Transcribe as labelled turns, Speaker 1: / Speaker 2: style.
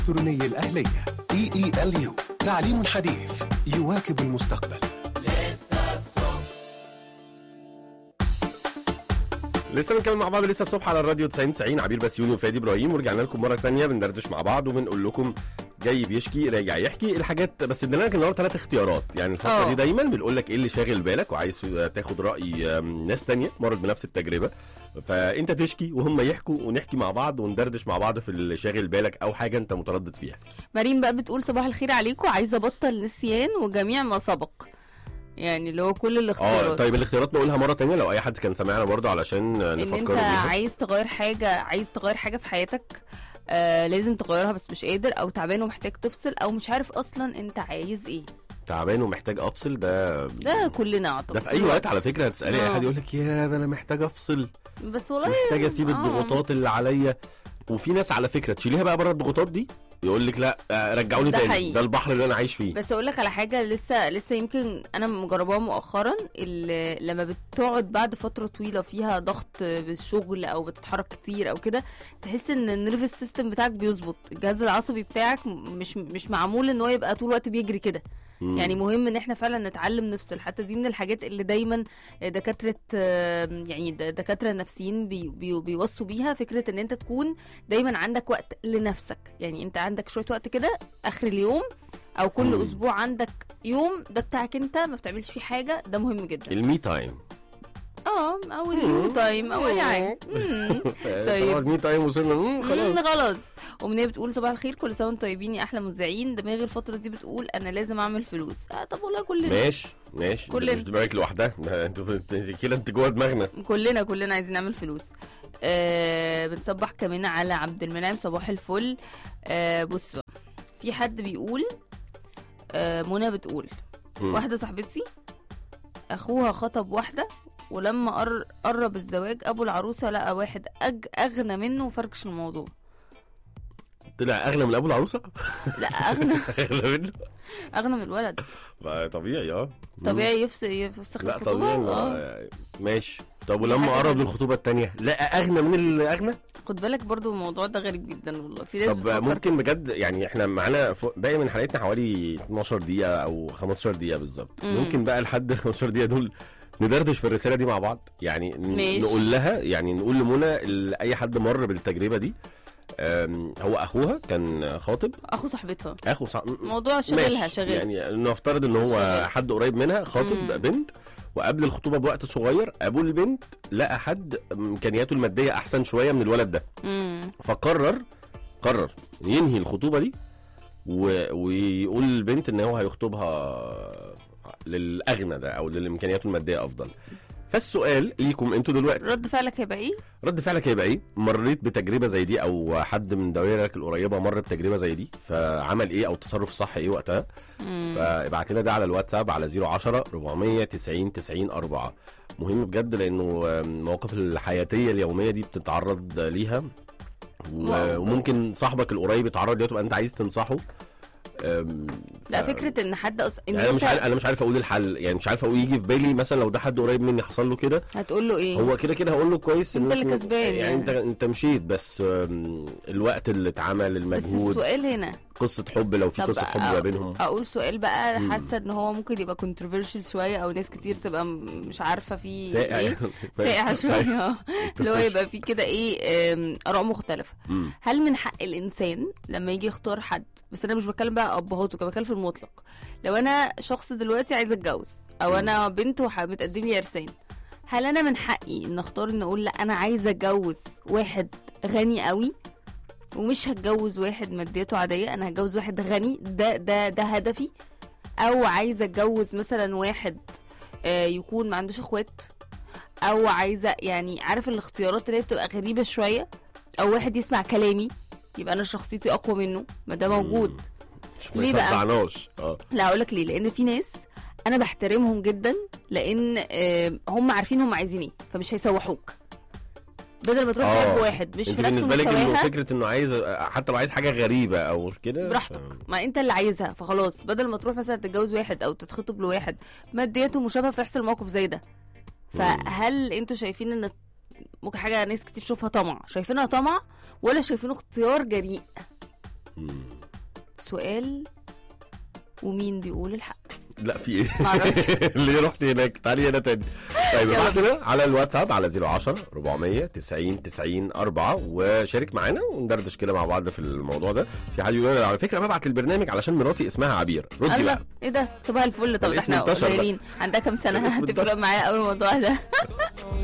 Speaker 1: الإلكتروني الأهلية EELU تعليم حديث يواكب المستقبل
Speaker 2: لسه بنكمل مع بعض لسه الصبح على الراديو 90 90 عبير بسيوني وفادي ابراهيم ورجعنا لكم مره ثانيه بندردش مع بعض وبنقول لكم جاي بيشكي راجع يحكي الحاجات بس ادينا لك النهارده ثلاث اختيارات يعني الفتره
Speaker 3: آه.
Speaker 2: دي دايما بنقول لك ايه اللي شاغل بالك وعايز تاخد راي آم، ناس تانية مرت بنفس التجربه فانت تشكي وهم يحكوا ونحكي مع بعض وندردش مع بعض في اللي شاغل بالك او حاجه انت متردد فيها
Speaker 3: مريم بقى بتقول صباح الخير عليكم عايزه ابطل نسيان وجميع ما سبق يعني اللي هو كل
Speaker 2: اه
Speaker 3: الاختيارات
Speaker 2: طيب الاختيارات نقولها مره ثانيه لو اي حد كان سامعنا برضه علشان
Speaker 3: ان
Speaker 2: نفكره
Speaker 3: انت
Speaker 2: بيها
Speaker 3: عايز تغير حاجه عايز تغير حاجه في حياتك آه لازم تغيرها بس مش قادر او تعبان ومحتاج تفصل او مش عارف اصلا انت عايز ايه
Speaker 2: تعبان ومحتاج افصل ده
Speaker 3: ده كلنا اعتقد
Speaker 2: ده في اي وقت على فكره هتسالي اي
Speaker 3: آه.
Speaker 2: حد يقول لك يا ده انا محتاج افصل
Speaker 3: بس والله
Speaker 2: محتاج اسيب
Speaker 3: آه.
Speaker 2: الضغوطات اللي عليا وفي ناس على فكره تشيليها بقى بره الضغوطات دي يقول لك لا آه، رجعوني
Speaker 3: ده
Speaker 2: تاني
Speaker 3: حقيقي.
Speaker 2: ده البحر اللي انا عايش فيه
Speaker 3: بس اقول لك على حاجه لسه لسه يمكن انا مجرباها مؤخرا اللي لما بتقعد بعد فتره طويله فيها ضغط بالشغل او بتتحرك كتير او كده تحس ان النيرفس سيستم بتاعك بيظبط الجهاز العصبي بتاعك مش مش معمول ان هو يبقى طول الوقت بيجري كده
Speaker 2: مم.
Speaker 3: يعني مهم ان احنا فعلا نتعلم نفصل حتى دي من الحاجات اللي دايما دكاتره آه، يعني د- دكاتره نفسيين بي بي بيوصوا بيها فكره ان انت تكون دايما عندك وقت لنفسك يعني انت عندك شويه وقت كده اخر اليوم او كل
Speaker 2: مم.
Speaker 3: اسبوع عندك يوم ده بتاعك انت ما بتعملش فيه حاجه ده مهم جدا
Speaker 2: المي تايم
Speaker 3: اه او اليو تايم او اي حاجه مم.
Speaker 2: طيب المي تايم وصلنا مم،
Speaker 3: مم،
Speaker 2: خلاص
Speaker 3: خلاص ومنيه بتقول صباح الخير كل سنه وانتم طيبين يا احلى مذيعين دماغي الفتره دي بتقول انا لازم اعمل فلوس آه طب والله كلنا
Speaker 2: ماشي ماشي
Speaker 3: كلنا.
Speaker 2: كلنا مش دماغك لوحدها ده انتوا انت- كده انت جوه دماغنا
Speaker 3: كلنا كلنا عايزين نعمل فلوس آه بنصبح كمان على عبد المنعم صباح الفل آه بص بقى في حد بيقول آه منى بتقول
Speaker 2: مم.
Speaker 3: واحده صاحبتي اخوها خطب واحده ولما قر- قرب الزواج ابو العروسه لقى واحد أج اغنى منه وفركش الموضوع
Speaker 2: طلع اغلى من ابو العروسه
Speaker 3: لا اغنى
Speaker 2: اغلى منه
Speaker 3: اغنى من الولد
Speaker 2: ما طبيعي اه مم.
Speaker 3: طبيعي يفسخ يفسخ
Speaker 2: لا
Speaker 3: الخطوبه
Speaker 2: طبيعي
Speaker 3: آه.
Speaker 2: ما- ماشي طب
Speaker 3: دي
Speaker 2: ولما
Speaker 3: حاجة
Speaker 2: قرب
Speaker 3: غريبة.
Speaker 2: للخطوبه الثانيه لقى اغنى من الاغنى
Speaker 3: خد بالك برضو الموضوع ده غريب جدا والله في ناس
Speaker 2: طب
Speaker 3: بتفكر
Speaker 2: ممكن بجد يعني احنا معانا فوق- باقي من حلقتنا حوالي 12 دقيقة أو 15 دقيقة بالظبط
Speaker 3: مم.
Speaker 2: ممكن بقى لحد ال 15 دقيقة دول ندردش في الرسالة دي مع بعض يعني ن-
Speaker 3: ماشي.
Speaker 2: نقول لها يعني نقول لمنى لأي حد مر بالتجربة دي أم، هو أخوها كان خاطب
Speaker 3: اخو صاحبتها
Speaker 2: أخو صع...
Speaker 3: موضوع شغلها
Speaker 2: ماشي.
Speaker 3: شغل
Speaker 2: يعني نفترض ان هو
Speaker 3: شغال.
Speaker 2: حد قريب منها خاطب
Speaker 3: مم.
Speaker 2: بنت وقبل الخطوبه بوقت صغير ابو البنت لقى حد امكانياته الماديه احسن شويه من الولد ده
Speaker 3: امم
Speaker 2: فقرر قرر ينهي الخطوبه دي و... ويقول للبنت ان هو هيخطبها للاغنى ده او للامكانيات الماديه افضل فالسؤال ليكم انتوا دلوقتي
Speaker 3: رد فعلك هيبقى ايه
Speaker 2: رد فعلك هيبقى ايه مريت بتجربه زي دي او حد من دوائرك القريبه مر بتجربه زي دي فعمل ايه او التصرف الصح ايه وقتها
Speaker 3: مم.
Speaker 2: فابعت لنا ده على الواتساب على 010 490 90 4 مهم بجد لانه المواقف الحياتيه اليوميه دي بتتعرض ليها و-
Speaker 3: واو.
Speaker 2: وممكن صاحبك القريب يتعرض ليها تبقى انت عايز تنصحه أم،
Speaker 3: لا
Speaker 2: ف-
Speaker 3: فكره ان حد أص... ان
Speaker 2: يعني انا مش
Speaker 3: انت
Speaker 2: عارف انا مش عارف اقول الحل يعني مش عارف اقول يجي في بالي مثلا لو ده حد قريب مني حصل له كده
Speaker 3: هتقول له ايه
Speaker 2: هو كده كده هقول له كويس
Speaker 3: انت
Speaker 2: إنك
Speaker 3: اللي
Speaker 2: م-
Speaker 3: كسبان
Speaker 2: يعني,
Speaker 3: يعني.
Speaker 2: انت انت مشيت بس أم، الوقت اللي اتعمل
Speaker 3: بس
Speaker 2: المجهود
Speaker 3: السؤال هنا
Speaker 2: قصه حب لو في
Speaker 3: طب
Speaker 2: قصه حب ما
Speaker 3: أ-
Speaker 2: بينهم
Speaker 3: اقول سؤال بقى
Speaker 2: مم.
Speaker 3: حاسه ان هو ممكن يبقى كونتروفيرشال شويه او ناس كتير تبقى م- مش عارفه فيه
Speaker 2: ساقع
Speaker 3: ايه
Speaker 2: يعني.
Speaker 3: ساقع شويه آه. اللي هو
Speaker 2: تفرش.
Speaker 3: يبقى فيه كده ايه آم، اراء مختلفه
Speaker 2: مم.
Speaker 3: هل من حق الانسان لما يجي يختار حد بس انا مش بتكلم بقى ابهات وكده بتكلم في المطلق لو انا شخص دلوقتي عايزه اتجوز او
Speaker 2: مم.
Speaker 3: انا بنت ومتقدم لي عرسان هل انا من حقي ان اختار ان اقول لا انا عايزه اتجوز واحد غني قوي ومش هتجوز واحد مادياته عاديه انا هتجوز واحد غني ده ده ده هدفي او عايزه اتجوز مثلا واحد آه، يكون ما عندوش اخوات او عايزه يعني عارف الاختيارات اللي هي بتبقى غريبه شويه او واحد يسمع كلامي يبقى انا شخصيتي اقوى منه ما ده موجود
Speaker 2: مش ما
Speaker 3: ليه بقى؟
Speaker 2: يصدعناش اه
Speaker 3: لا هقول لك ليه لان في ناس انا بحترمهم جدا لان آه، هم عارفين هم عايزين ايه فمش هيسوحوك بدل ما تروح
Speaker 2: آه.
Speaker 3: تحب واحد مش
Speaker 2: انت
Speaker 3: في نفس
Speaker 2: بالنسبه لك انه
Speaker 3: مستواها
Speaker 2: فكره انه عايز حتى لو عايز حاجه غريبه او كده
Speaker 3: براحتك ما انت اللي عايزها فخلاص بدل ما تروح مثلا تتجوز واحد او تتخطب لواحد مادياته مشابهه فيحصل موقف زي ده فهل انتوا شايفين ان ممكن حاجه ناس كتير تشوفها طمع شايفينها طمع ولا شايفينه اختيار جريء سؤال ومين بيقول الحق
Speaker 2: لا في ايه
Speaker 3: معرفش.
Speaker 2: ليه رحت هناك تعالي هنا تاني طيب
Speaker 3: يلا.
Speaker 2: ابعت لنا على الواتساب على 010 400 90 90 4 وشارك معانا وندردش كده مع بعض في الموضوع ده في حد يقول لي على فكره ببعت البرنامج علشان مراتي اسمها عبير ردي
Speaker 3: الله
Speaker 2: بقى
Speaker 3: ايه ده صباح الفل طب
Speaker 2: الاسم
Speaker 3: احنا
Speaker 2: انتشر بقى.
Speaker 3: قليلين عندها كام سنه
Speaker 2: الاسم
Speaker 3: هتفرق
Speaker 2: انتشر.
Speaker 3: معايا اول الموضوع ده